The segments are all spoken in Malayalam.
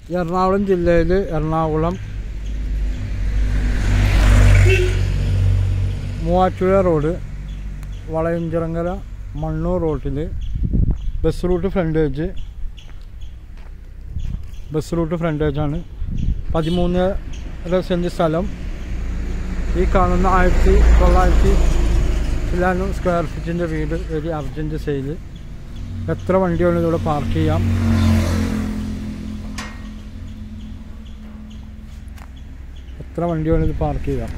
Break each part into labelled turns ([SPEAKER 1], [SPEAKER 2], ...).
[SPEAKER 1] എറണാകുളം ജില്ലയിൽ എറണാകുളം മൂവാറ്റുപുഴ റോഡ് വളയഞ്ചിറങ്ങര മണ്ണൂർ റോഡിൽ bus route frontage bus route ഫ്രണ്ടേജാണ് പതിമൂന്നര സെൻറ്റ് സ്ഥലം ഈ കാണുന്ന ആയിരത്തി തൊള്ളായിരത്തി ചില്ലാനും സ്ക്വയർ ഫീറ്റിൻ്റെ വീട് ഒരു അർജൻറ്റ് സെയിൽ എത്ര വണ്ടികളും ഇവിടെ പാർക്ക് ചെയ്യാം എത്ര വണ്ടികളും ഇത് പാർക്ക് ചെയ്യാം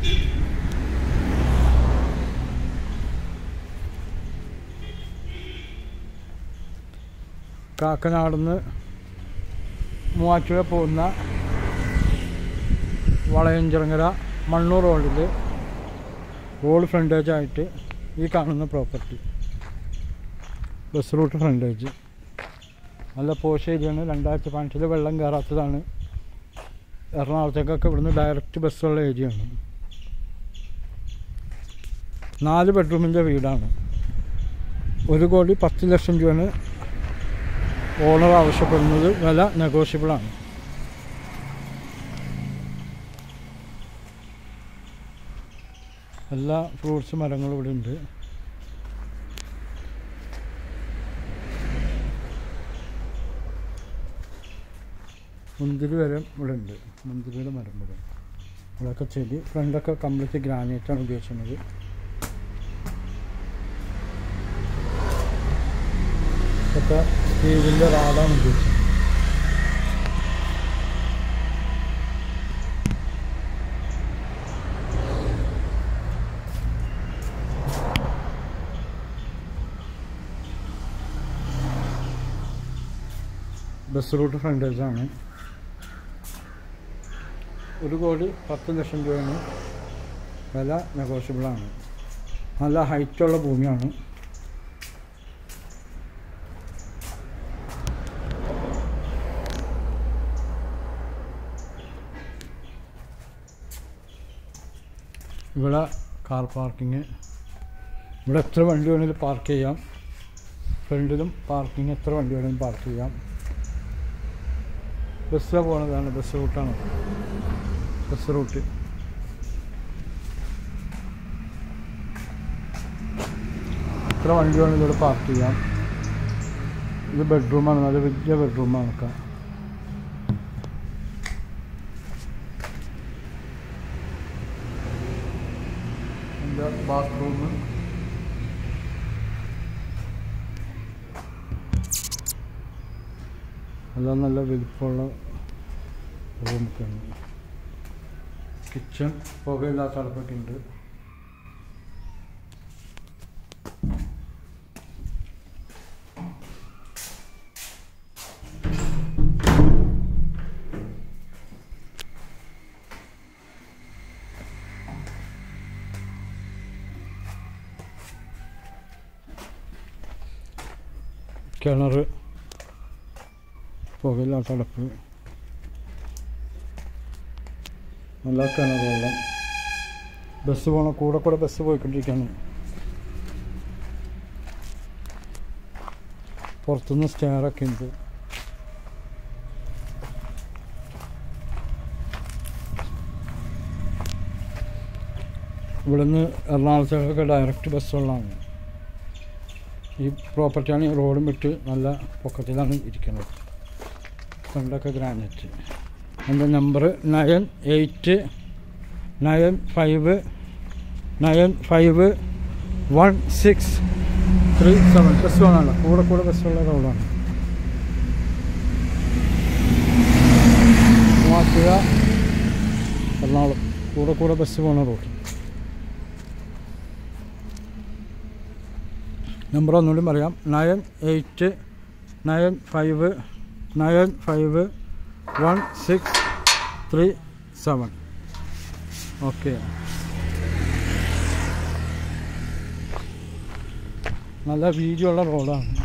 [SPEAKER 1] കാക്കനാടുന്ന് മൂവാറ്റുപുഴ പോകുന്ന വളയഞ്ചിറങ്ങര മണ്ണൂർ റോഡിൽ റോഡ് ഫ്രണ്ടേജ് ആയിട്ട് ഈ കാണുന്ന പ്രോപ്പർട്ടി ബസ് റൂട്ട് ഫ്രണ്ടേജ് നല്ല പോഷ് ഏരിയയാണ് രണ്ടായിരത്തി പതിനെട്ടിൽ വെള്ളം കയറാത്തതാണ് എറണാകുളത്തേക്കൊക്കെ ഇവിടുന്ന് ഡയറക്റ്റ് ബസ്സുള്ള ഏരിയയാണ് നാല് ബെഡ്റൂമിൻ്റെ വീടാണ് ഒരു കോടി പത്ത് ലക്ഷം രൂപയാണ് ഓണർ ആവശ്യപ്പെടുന്നത് വില നെഗോഷ്യബിളാണ് എല്ലാ ഫ്രൂട്ട്സ് മരങ്ങളും ഇവിടെ ഉണ്ട് മുന്തിരി വരെ ഇവിടെ ഉണ്ട് മുന്തിരിയുടെ മരം ഇവിടെ ഇവിടെയൊക്കെ ചെടി ഫ്രണ്ടൊക്കെ കംപ്ലീറ്റ് ഗ്രാനൈറ്റാണ് ഉപയോഗിക്കുന്നത് ഇതൊക്കെ സ്റ്റീലിൻ്റെ റാഡാണ് ഉപയോഗിച്ചത് ബസ് റൂട്ട് ഫ്രണ്ടേജാണ് ഒരു കോടി പത്ത് ലക്ഷം രൂപയാണ് വില നെഗോഷ്യബിളാണ് നല്ല ഹൈറ്റുള്ള ഭൂമിയാണ് ഇവിടെ കാർ പാർക്കിങ് ഇവിടെ എത്ര വണ്ടി വേണമെങ്കിലും പാർക്ക് ചെയ്യാം ഫ്രണ്ടിലും പാർക്കിംഗ് എത്ര വണ്ടി വേണമെങ്കിലും പാർക്ക് ചെയ്യാം ബസ്സിലാണ് പോകുന്നതാണ് ബസ് റൂട്ടാണ് ബസ് റൂട്ട് എത്ര വണ്ടി വേണമെങ്കിലും ഇവിടെ പാർക്ക് ചെയ്യാം ഇത് ബെഡ്റൂമാണ് നല്ല വലിയ ബെഡ്റൂമാണ് ഒക്കെ എൻ്റെ ബാത്റൂം എല്ലാം നല്ല വലിപ്പമുള്ള റൂമൊക്കെയാണ് കിച്ചൺ പുകയില്ലാത്ത അടുപ്പൊക്കെ ഉണ്ട് കിണർ പുകയില്ലാത്ത അടപ്പ് നല്ല കിണർ വെള്ളം ബസ് പോണ കൂടെ കൂടെ ബസ് പോയിക്കൊണ്ടിരിക്കുകയാണ് പുറത്തുനിന്ന് സ്റ്റെയറൊക്കെ ഉണ്ട് ഇവിടുന്ന് എറണാകുളത്തേക്കൊക്കെ ഡയറക്റ്റ് ബസ്സുള്ളതാണ് ഈ പ്രോപ്പർട്ടിയാണ് ഈ റോഡും വിട്ട് നല്ല പൊക്കത്തിലാണ് ഇരിക്കുന്നത് ഫ്രണ്ടൊക്കെ ഗ്രാനൈറ്റ് എൻ്റെ number nine eight nine five nine five one six three seven bus വേണമല്ലോ കൂടെ കൂടെ ബസ്സുള്ള റോഡാണ് മൂവാറ്റുപുഴ എറണാകുളം കൂടെ കൂടെ ബസ് പോണ റോഡ് നമ്പർ ഒന്നുകൂടി പറയാം nine eight nine five nine five one six three seven okay നല്ല വീതിയുള്ള റോഡാണ്